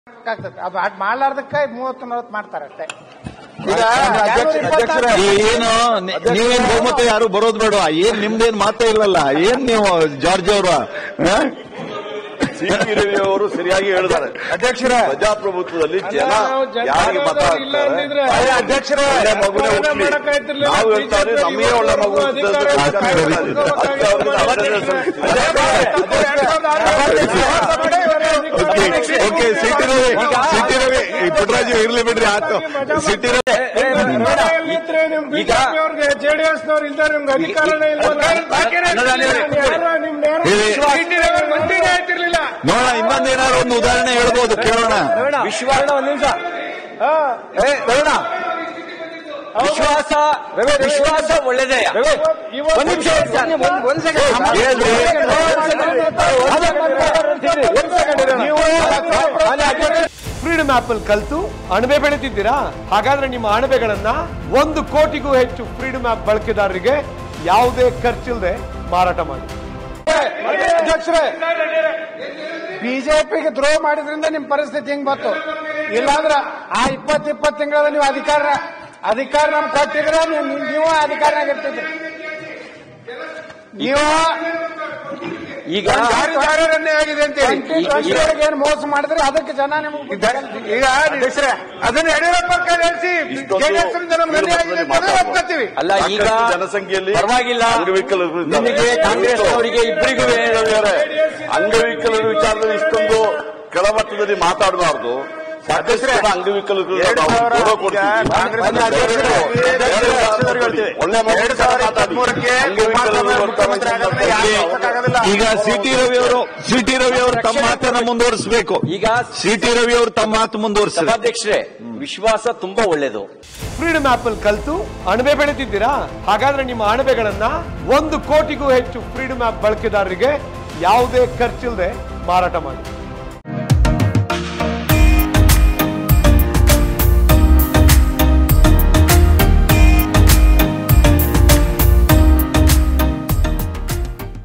ಆಗ್ತದೆ ಅದು ಅದ್ ಮಾಡ್ಲಾರ್ದಕ್ಕ ಮೂವತ್ತು ನಲವತ್ತು ಮಾಡ್ತಾರೆ ಅಷ್ಟೇ ಈಗ ಅಧ್ಯಕ್ಷ- ಅಧ್ಯಕ್ಷರೇ, ಏನು ನಿ- ನೀವೇನ್ ಬಹುಮತ ಯಾರು ಬರೋದ್ ಬೇಡ ಏನ್ ನಿಮ್ದೇನ್ ಮಾತೇ ಇಲ್ಲಲ್ಲ ಏನ್ ನೀವು ಜಾರ್ಜ್ ಅವರು ಸಿ ಟಿ ರವಿ ಅವರು ಸರಿಯಾಗಿ ಹೇಳಿದ್ದಾರೆ ಅಧ್ಯಕ್ಷರೇ ಪ್ರಜಾಪ್ರಭುತ್ವದಲ್ಲಿ ಜನ ನಾವು ಜನ ಯಾರಿಗೆ ಮತ ಆದವ್ರು ಇಲ್ಲ ಹಾಕ್ತಾರೆ ಅಂದಿದ್ರೆ ಅಯ್ಯ, ಅಧ್ಯಕ್ಷರೇ, ಒಳ್ಳೆ ಮಗುನೇ ಪ್ರಧಾನ ಹುಟ್ಲಿ. ಮಾಡಕ್ಕಾಯ್ತಿರ್ಲಿಲ್ಲ. ನಾವು ಹೇಳ್ತಾರೆ BJP ನಮಗೆ ಒಳ್ಳೆ ಮಗು ಅಧಿಕಾರ ಹುಟ್ಟಿದ್ರೆ ಇದೆ. ಅದಕ್ಕೆ ಅವ್ರಿಗೆ ಅಭಿನಂದನೆ ಸಲ್ಲಿಸ್ತೀವಿ. Okay C T Ravi C T Ravi ಈ ಪುಟ್ಟರಾಜು ಇರ್ಲಿ ಬಿಡ್ರಿ ಆತು ಸಿಟಿ ರವಿ ಮನೆಯಲ್ಲಿದ್ರೆ ನಿಮ್ ಬಿಜೆಪಿ ಅವ್ರಿಗೆ ಜೆಡಿಎಸ್ ನವ್ರು ಇಲ್ದಾರೆ ನಿಮ್ಗೆ ಅಧಿಕಾರನೇ ಇಲ್ವಲ್ಲ ಯಾರು ನಿಮ್ನ ಯಾರು ಹೇಳಿ. ಮಂತ್ರಿನೇ ಆಯ್ತಿರ್ಲಿಲ್ಲ ನೋಡೋಣ ಇನ್ನೊಂದೇನಾದ್ರು ಒಂದು ಉದಾಹರಣೆ ಹೇಳ್ಬೋದು ಕೇಳೋಣ ವಿಶ್ವಾಸ ಒಂದ್ ನಿಮಿಷ ಹಾ. ವಿಶ್ವಾಸ ವಿಶ್ವಾಸ ಒಳ್ಳೇದೇ ಇವತ್ತು- ಒಂದ್ ನಿಮಿಷ ಇರಿ ಸರ್. ಒಂದ್- ಒಂದ್ ಸೆಕೆಂಡ್. ಹೇಳ್ರಿ. ಫ್ರೀಡಮ್ ಆಪ್ ಅಲ್ಲಿ ಕಲ್ತು ಅಣಬೆ ಬೆಳೆದಿದ್ದೀರಾ ಹಾಗಾದ್ರೆ ನಿಮ್ಮ ಅಣಬೆಗಳನ್ನ ಒಂದು ಕೋಟಿಗೂ ಹೆಚ್ಚು ಫ್ರೀಡಮ್ ಆಪ್ ಬಳಕೆದಾರರಿಗೆ ಯಾವುದೇ ಖರ್ಚಿಲ್ಲದೆ ಮಾರಾಟ ಮಾಡಿ ಅಧ್ಯಕ್ಷರೇ ಬಿಜೆಪಿಗೆ ದ್ರೋಹ ಮಾಡಿದ್ರಿಂದ ನಿಮ್ ಪರಿಸ್ಥಿತಿ ಹೆಂಗ್ ಬಂತು ಇಲ್ಲಾಂದ್ರ ಆ ಇಪ್ಪತ್ ಇಪ್ಪತ್ ತಿಂಗಳ ನೀವು ಅಧಿಕಾರ ಅಧಿಕಾರ ನಮ್ಗೆ ಕೊಟ್ಟಿದ್ರೆ ನೀವು ನೀವು ಅಧಿಕಾರನಾಗ ಇರ್ತಿದ್ರಿ ನೀವು ಈಗ ಆಗಿದೆ ಅಂತ ಏನ್ ಮೋಸ ಮಾಡಿದ್ರೆ ಅದಕ್ಕೆ ಜನ ನಿಮ್ಗೆ ಈಗ ಅದನ್ನ ಯಡಿಯೂರಪ್ಪ ಕಳಿಸಿ ಒಪ್ಕೊತೀವಿ ಅಲ್ಲ ಈಗ ಸಾಕಷ್ಟು ಜನಸಂಖ್ಯೆಯಲ್ಲಿ ಪರವಾಗಿಲ್ಲ ಅಂಗವಿಕಲರು ಇದ್ದಾರೆ. ನಿಮಗೆ ಕಾಂಗ್ರೆಸ್ ಅವರಿಗೆ ಇಬ್ಬರಿಗೂ ಹೇಳಿದ್ದಾರೆ. ಅಂಗವಿಕಲರ ವಿಚಾರದಲ್ಲಿ ಇಷ್ಟೊಂದು ಕೆಳಮಟ್ಟದಲ್ಲಿ ಮಾತಾಡಬಾರ್ದು ಸಾಕಷ್ಟು ಜನ ಅಂಗವಿಕಲರು ನಾವು ಗೌರವ ಕೊಡ್ತೀವಿ. ಒಳ್ಳೆ ಮಗು ಮಾತಾಡಿ. ಅಂಗವಿಕಲರು ಬರ್ತಾರೆ. ಈಗ ಸಿಟಿ ರವಿ ಅವರು ಸಿಟಿ ರವಿ ಅವರು ತಮ್ಮ ಮಾತನ್ನ ಮುಂದುವರಿಸಬೇಕು ಈಗ ಸಿಟಿ ರವಿ ಅವರು ತಮ್ಮ ಮಾತು ಮುಂದುವರಿಸಿ ಸಭಾಧ್ಯಕ್ಷರೇ ವಿಶ್ವಾಸ ತುಂಬಾ ಒಳ್ಳೇದು ಫ್ರೀಡಮ್ ಆಪ್ ಅಲ್ಲಿ ಕಲ್ತು ಅಣಬೆ ಬೆಳೆದಿದ್ದೀರಾ ಹಾಗಾದ್ರೆ ನಿಮ್ಮ ಅಣಬೆಗಳನ್ನ ಒಂದು ಕೋಟಿಗೂ ಹೆಚ್ಚು ಫ್ರೀಡಮ್ ಆಪ್ ಬಳಕೆದಾರರಿಗೆ ಯಾವುದೇ ಖರ್ಚಿಲ್ಲದೆ ಮಾರಾಟ ಮಾಡಿ